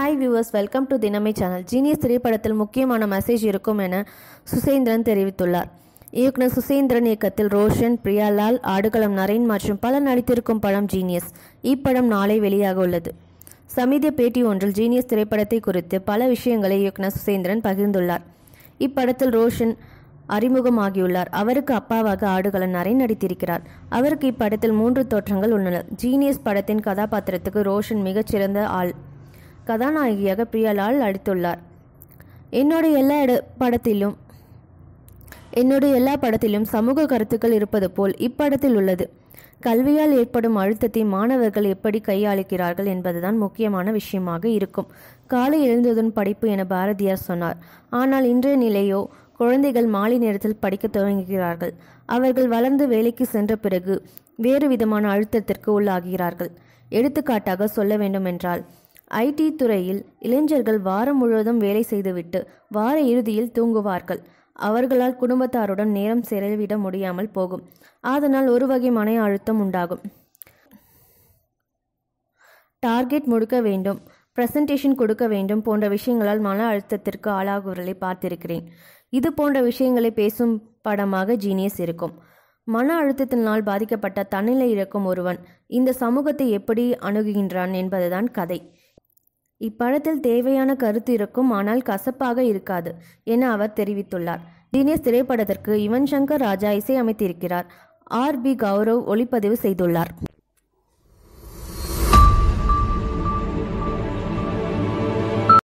hi viewers welcome to தினமை channel genius திரைப்படத்தில் முக்கியமான மெசேஜ் இருக்கும் என சுசேந்திரன் தெரிவித்துள்ளார் இயக்குனர் சுசேந்திரன் இயக்கத்தில் ரோஷன் பிரியாலால் ஆடுகளம் நரேன் மற்றும் பலர் நடித்திருக்கும் படம் ஜீனியஸ் இப்படம் நாளை வெளியாக உள்ளது சமீதிய பேட்டி ஒன்றில் ஜீனியஸ் திரைப்படத்தை குறித்து பல விஷயங்களை இயக்குனர் சுசேந்திரன் பகிர்ந்துள்ளார் இப்படத்தில் ரோஷன் அறிமுகமாகியுள்ளார் அவருக்கு அப்பாவாக ஆடுகளம் நரேன் நடித்திருக்கிறார் அவருக்கு இப்படத்தில் மூன்று தோற்றங்கள் உள்ளன ஜீனியஸ் படத்தின் கதாபாத்திரத்துக்கு ரோஷன் மிகச்சிறந்த ஆள் கதாநாயகியாக பிரியாலால் நடித்துள்ளார் என்னுடைய எல்லா இட படத்திலும் என்னுடைய எல்லா படத்திலும் சமூக கருத்துக்கள் இருப்பது போல் இப்படத்தில் உள்ளது கல்வியால் ஏற்படும் அழுத்தத்தை மாணவர்கள் எப்படி கையாளுகிறார்கள் என்பதுதான் முக்கியமான விஷயமாக இருக்கும் காலை எழுந்ததும் படிப்பு என பாரதியார் சொன்னார் ஆனால் இன்றைய நிலையோ குழந்தைகள் மாலை நேரத்தில் படிக்க துவங்குகிறார்கள் அவர்கள் வளர்ந்து வேலைக்கு சென்ற பிறகு வேறு விதமான அழுத்தத்திற்கு உள்ளாகிறார்கள் எடுத்துக்காட்டாக சொல்ல வேண்டுமென்றால் ஐடி துறையில் இளைஞர்கள் வாரம் முழுவதும் வேலை செய்துவிட்டு வார இறுதியில் தூங்குவார்கள் அவர்களால் குடும்பத்தாருடன் நேரம் செலவிட முடியாமல் போகும் அதனால் ஒரு வகை மன அழுத்தம் உண்டாகும் டார்கெட் முடுக்க வேண்டும் பிரசன்டேஷன் கொடுக்க வேண்டும் போன்ற விஷயங்களால் மன அழுத்தத்திற்கு ஆளாகுவர்களை பார்த்திருக்கிறேன் இது போன்ற விஷயங்களை பேசும் படமாக ஜீனியஸ் இருக்கும் மன அழுத்தத்தினால் பாதிக்கப்பட்ட தன்னிலை இருக்கும் ஒருவன் இந்த சமூகத்தை எப்படி அணுகுகின்றான் என்பதுதான் கதை இப்படத்தில் தேவையான கருத்து இருக்கும் ஆனால் கசப்பாக இருக்காது என அவர் தெரிவித்துள்ளார் ஜீனியஸ் திரைப்படத்திற்கு யுவன் சங்கர் ராஜா இசையமைத்திருக்கிறார் ஆர் பி கௌரவ் ஒளிப்பதிவு செய்துள்ளார்